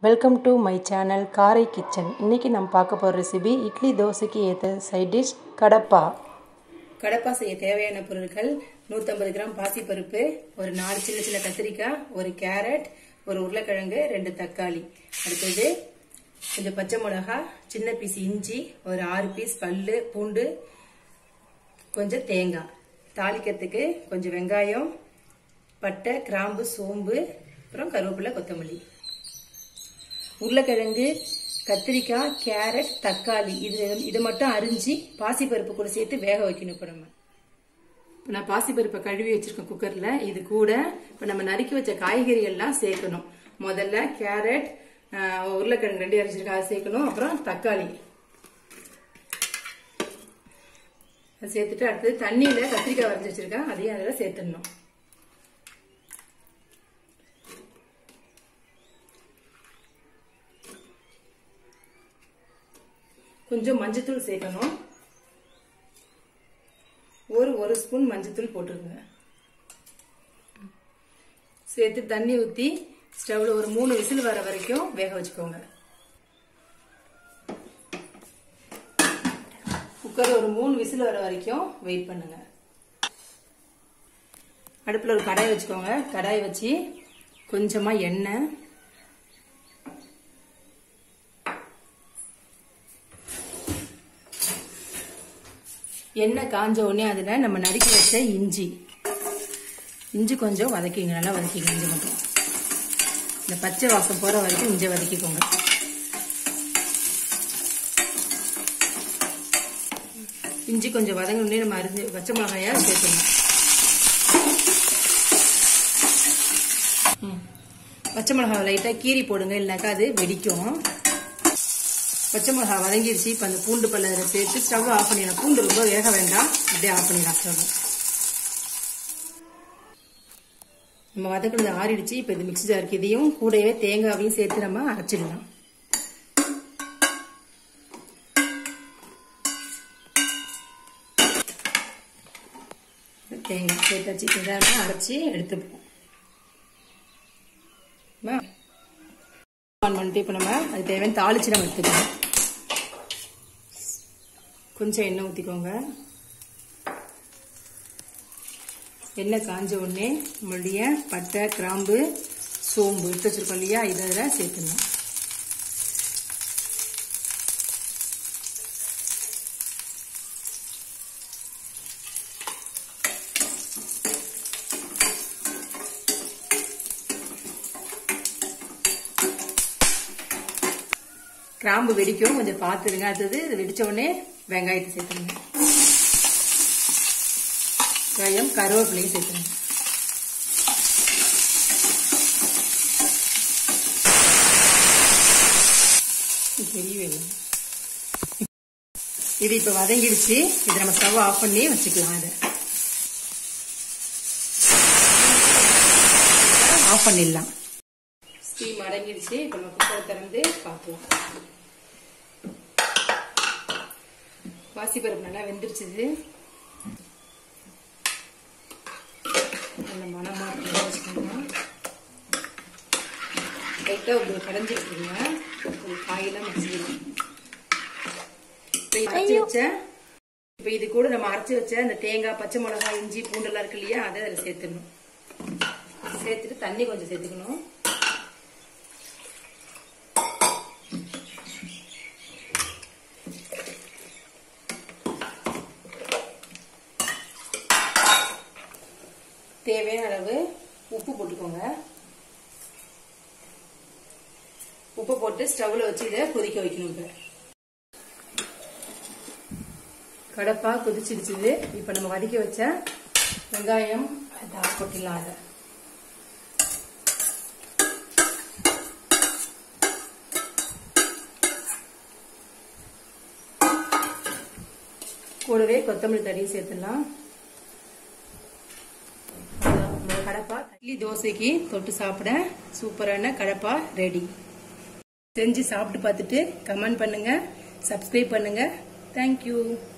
Welcome to my channel Karai kitchen இன்றைக்கி நம்ம பார்க்க போகிற ரெசிபி இட்லி தோசைக்கு ஏற்ற சைட் டிஷ் கடப்பா கடப்பா செய்ய தேவையான பொருட்கள் நூற்றம்பது கிராம் பாசிப்பருப்பு ஒரு நாலு சின்ன சின்ன கத்திரிக்காய் ஒரு கேரட் ஒரு உருளைக்கிழங்கு ரெண்டு தக்காளி அடுத்தது கொஞ்சம் பச்சை மிளகா சின்ன பீஸ் இஞ்சி ஒரு ஆறு பீஸ் பல்லு பூண்டு கொஞ்சம் தேங்காய் தாளிக்கிறதுக்கு கொஞ்சம் வெங்காயம் பட்டை கிராம்பு சோம்பு அப்புறம் கருவேப்பிலை கொத்தமல்லி உருளைக்கிழங்கு கத்திரிக்காய் கேரட் தக்காளி இது இது மட்டும் அரிஞ்சு பாசிப்பருப்பு கூட சேர்த்து வேக வைக்கணும் இப்போ நம்ம இப்போ நான் பாசிப்பருப்பை கழுவி வச்சிருக்கேன் குக்கர்ல இது கூட இப்போ நம்ம நறுக்கி வச்ச காய்கறி எல்லாம் சேர்க்கணும் முதல்ல கேரட் ஆஹ், உருளைக்கிழங்கு ரெண்டு அரைச்சிருக்கேன் அதை சேர்க்கணும் அப்புறம் தக்காளி அதை சேர்த்துட்டு அடுத்தது தண்ணியில கத்திரிக்காய் வரைஞ்சி வச்சிருக்கேன் அதையும் அதில் சேர்த்துடணும் கொஞ்சம் மஞ்சத்தூள் சேர்க்கணும் ஒரு ஒரு ஸ்பூன் மஞ்சத்தூள் போட்டுருங்க சேர்த்து தண்ணி ஊற்றி ஸ்டவ்ல ஒரு மூணு விசில் வர வரைக்கும் வேக வச்சுக்கோங்க குக்கர் ஒரு மூணு விசில் வர வரைக்கும் வெயிட் பண்ணுங்க அடுப்பில் ஒரு கடாய் வச்சுக்கோங்க கடாய் வச்சு கொஞ்சமாக எண்ணெய் எண்ணெய் காஞ்ச உடனே அதில் நம்ம நறுக்கி வச்ச இஞ்சி இஞ்சி கொஞ்சம் வதக்கிங்க நல்லா வதக்கிங்க இஞ்சி மட்டும் இந்த பச்சை வாசம் போகிற வரைக்கும் இஞ்சி வதக்கிக்கோங்க இஞ்சி கொஞ்சம் வதங்கினே நம்ம அரிஞ்சு பச்சை மிளகாயா சேர்க்கணும் ம். பச்சை மிளகாய் லைட்டாக கீரி போடுங்க இல்லைனாக்கா அது வெடிக்கும் பச்சை மிளகா வதங்கிடுச்சு இப்போ அந்த பூண்டு பல்ல அதில் சேர்த்து ஸ்டவ் ஆஃப் பண்ணிடலாம் பூண்டு ரொம்ப வேக வேண்டாம் அப்படியே ஆஃப் பண்ணிடலாம் ஸ்டவ் நம்ம வதக்குனது ஆறிடுச்சு இப்போ இது மிக்ஸி ஜாருக்கு இதையும் கூடவே தேங்காவையும் சேர்த்து நம்ம அரைச்சிடலாம் தேங்காய் சேர்த்தாச்சு இதை அரைச்சி எடுத்துப்போம் ஆன் பண்ணிட்டு இப்போ நம்ம அது தேவையான தாளிச்சு நம்ம எடுத்துக்கலாம் கொஞ்சம் எண்ணெய் ஊற்றிக்கோங்க எண்ணெய் காஞ்ச உடனே நம்மளுடைய பட்டை கிராம்பு சோம்பு எடுத்து வச்சிருக்கோம் இல்லையா இதை அதில் சேர்த்துணும் கிராம்பு வெடிக்கும் கொஞ்சம் பார்த்துருங்க அடுத்தது இது வெடிச்ச உடனே வெங்காயத்தை சேர்த்துருங்க வெங்காயம் கருவேப்பிலையும் சேர்த்துருங்க தெரியவே இல்லை இது இப்ப வதங்கிடுச்சு இதை நம்ம ஸ்டவ் ஆஃப் பண்ணி வச்சுக்கலாம் அதை ஆஃப் பண்ணிடலாம் ஸ்டீம் அடங்கிடுச்சு இப்போ நம்ம குக்கரை திறந்து பார்க்கலாம் பாசிப்பருப்பு நல்லா வெந்துருச்சுது நல்ல மனமா இருக்கு வச்சுக்கோங்க லைட்டாக உங்களுக்கு கடைஞ்சி விட்டுருங்க ஒரு காயெல்லாம் வச்சுக்கணும் இப்போ அரைச்சி வச்ச இப்போ இது கூட நம்ம அரைச்சி வச்ச அந்த தேங்காய் பச்சை மிளகாய் இஞ்சி பூண்டெல்லாம் இருக்கு இல்லையா அதை அதில் சேர்த்துடணும் சேர்த்துட்டு தண்ணி கொஞ்சம் சேர்த்துக்கணும் தேவையான அளவு உப்பு போட்டுக்கோங்க உப்பு போட்டு ஸ்டவ்ல வச்சு இதை கொதிக்க வைக்கணும் இப்ப கடப்பா கொதிச்சிடுச்சுது இப்ப நம்ம வதக்கி வச்ச வெங்காயம் அதை கொட்டிடலாம் அதை கூடவே கொத்தமல்லி தடியும் சேர்த்துடலாம் நம்ம கடப்பா இட்லி தோசைக்கு தொட்டு சாப்பிட சூப்பரான கடப்பா ரெடி செஞ்சு சாப்பிட்டு பார்த்துட்டு கமெண்ட் பண்ணுங்க சப்ஸ்கிரைப் பண்ணுங்க தேங்க்யூ